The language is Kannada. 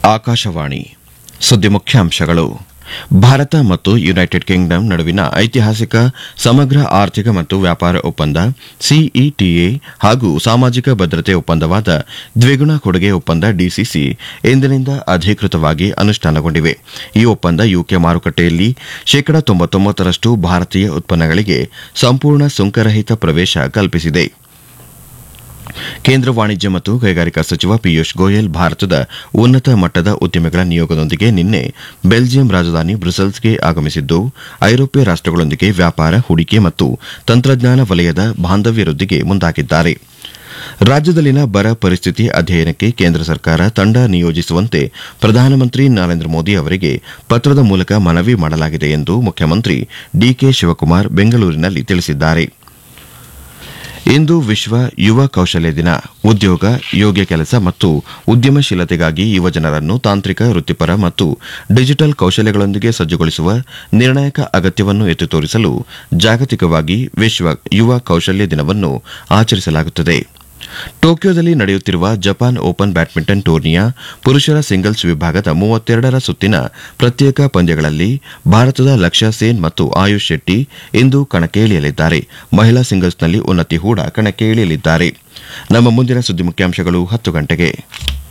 ಆಕಾಶವಾಣಿ ಸುದ್ದಿ ಮುಖ್ಯಾಂಶಗಳು ಭಾರತ ಮತ್ತು ಯುನೈಟೆಡ್ ಕಿಂಗ್ಡಮ್ ನಡುವಿನ ಐತಿಹಾಸಿಕ ಸಮಗ್ರ ಆರ್ಥಿಕ ಮತ್ತು ವ್ಯಾಪಾರ ಒಪ್ಪಂದ ಸಿಇಟಿಎ ಹಾಗೂ ಸಾಮಾಜಿಕ ಭದ್ರತೆ ಒಪ್ಪಂದವಾದ ದ್ವಿಗುಣ ಕೊಡುಗೆ ಒಪ್ಪಂದ ಡಿಸಿಸಿ ಇಂದಿನಿಂದ ಅಧಿಕೃತವಾಗಿ ಅನುಷ್ಠಾನಗೊಂಡಿವೆ ಈ ಒಪ್ಪಂದ ಯುಕೆ ಮಾರುಕಟ್ಟೆಯಲ್ಲಿ ಶೇಕಡಾ ತೊಂಬತ್ತೊಂಬತ್ತರಷ್ಟು ಭಾರತೀಯ ಉತ್ಪನ್ನಗಳಿಗೆ ಸಂಪೂರ್ಣ ಸುಂಕರಹಿತ ಪ್ರವೇಶ ಕಲ್ಪಿಸಿದೆ ಕೇಂದ್ರ ವಾಣಿಜ್ಯ ಮತ್ತು ಕೈಗಾರಿಕಾ ಸಚಿವ ಪಿಯೂಷ್ ಗೋಯಲ್ ಭಾರತದ ಉನ್ನತ ಮಟ್ಟದ ಉದ್ಯಮಿಗಳ ನಿಯೋಗದೊಂದಿಗೆ ನಿನ್ನೆ ಬೆಲ್ಜಿಯಂ ರಾಜಧಾನಿ ಬ್ರುಸೆಲ್ಸ್ಗೆ ಆಗಮಿಸಿದ್ದು ಐರೋಪ್ಯ ರಾಷ್ಟಗಳೊಂದಿಗೆ ವ್ಯಾಪಾರ ಹೂಡಿಕೆ ಮತ್ತು ತಂತ್ರಜ್ಞಾನ ವಲಯದ ಬಾಂಧವ್ಯ ವೃದ್ಧಿಗೆ ಮುಂದಾಗಿದ್ದಾರೆ ರಾಜ್ಯದಲ್ಲಿನ ಬರ ಪರಿಸ್ಥಿತಿ ಅಧ್ಯಯನಕ್ಕೆ ಕೇಂದ್ರ ಸರ್ಕಾರ ತಂಡ ನಿಯೋಜಿಸುವಂತೆ ಪ್ರಧಾನಮಂತ್ರಿ ನರೇಂದ್ರ ಮೋದಿ ಅವರಿಗೆ ಪತ್ರದ ಮೂಲಕ ಮನವಿ ಮಾಡಲಾಗಿದೆ ಎಂದು ಮುಖ್ಯಮಂತ್ರಿ ಡಿಕೆ ಶಿವಕುಮಾರ್ ಬೆಂಗಳೂರಿನಲ್ಲಿ ತಿಳಿಸಿದ್ದಾರೆ ಇಂದು ವಿಶ್ವ ಯುವ ಕೌಶಲ್ಯ ದಿನ ಉದ್ಯೋಗ ಯೋಗ್ಯ ಕೆಲಸ ಮತ್ತು ಉದ್ಯಮಶೀಲತೆಗಾಗಿ ಯುವಜನರನ್ನು ತಾಂತ್ರಿಕ ವೃತ್ತಿಪರ ಮತ್ತು ಡಿಜಿಟಲ್ ಕೌಶಲ್ಯಗಳೊಂದಿಗೆ ಸಜ್ಜುಗೊಳಿಸುವ ನಿರ್ಣಾಯಕ ಅಗತ್ಯವನ್ನು ಎತ್ತಿ ತೋರಿಸಲು ಜಾಗತಿಕವಾಗಿ ವಿಶ್ವ ಯುವ ಕೌಶಲ್ಯ ದಿನವನ್ನು ಆಚರಿಸಲಾಗುತ್ತದೆ ಟೋಕಿಯೋದಲ್ಲಿ ನಡೆಯುತ್ತಿರುವ ಜಪಾನ್ ಓಪನ್ ಬ್ಯಾಡ್ಮಿಂಟನ್ ಟೂರ್ನಿಯ ಪುರುಷರ ಸಿಂಗಲ್ಸ್ ವಿಭಾಗದ ಮೂವತ್ತೆರಡರ ಸುತ್ತಿನ ಪ್ರತ್ಯೇಕ ಪಂದ್ಯಗಳಲ್ಲಿ ಭಾರತದ ಲಕ್ಷ್ಯ ಸೇನ್ ಮತ್ತು ಆಯುಷ್ ಶೆಟ್ಟಿ ಇಂದು ಕಣಕ್ಕೆ ಇಳಿಯಲಿದ್ದಾರೆ ಮಹಿಳಾ ಸಿಂಗಲ್ಸ್ನಲ್ಲಿ ಉನ್ನತಿ ಹೂಡ ಕಣಕ್ಕೆ ಇಳಿಯಲಿದ್ದಾರೆ ನಮ್ಮ ಮುಂದಿನ ಸುದ್ದಿ ಮುಖ್ಯಾಂಶಗಳು ಹತ್ತು ಗಂಟೆಗೆ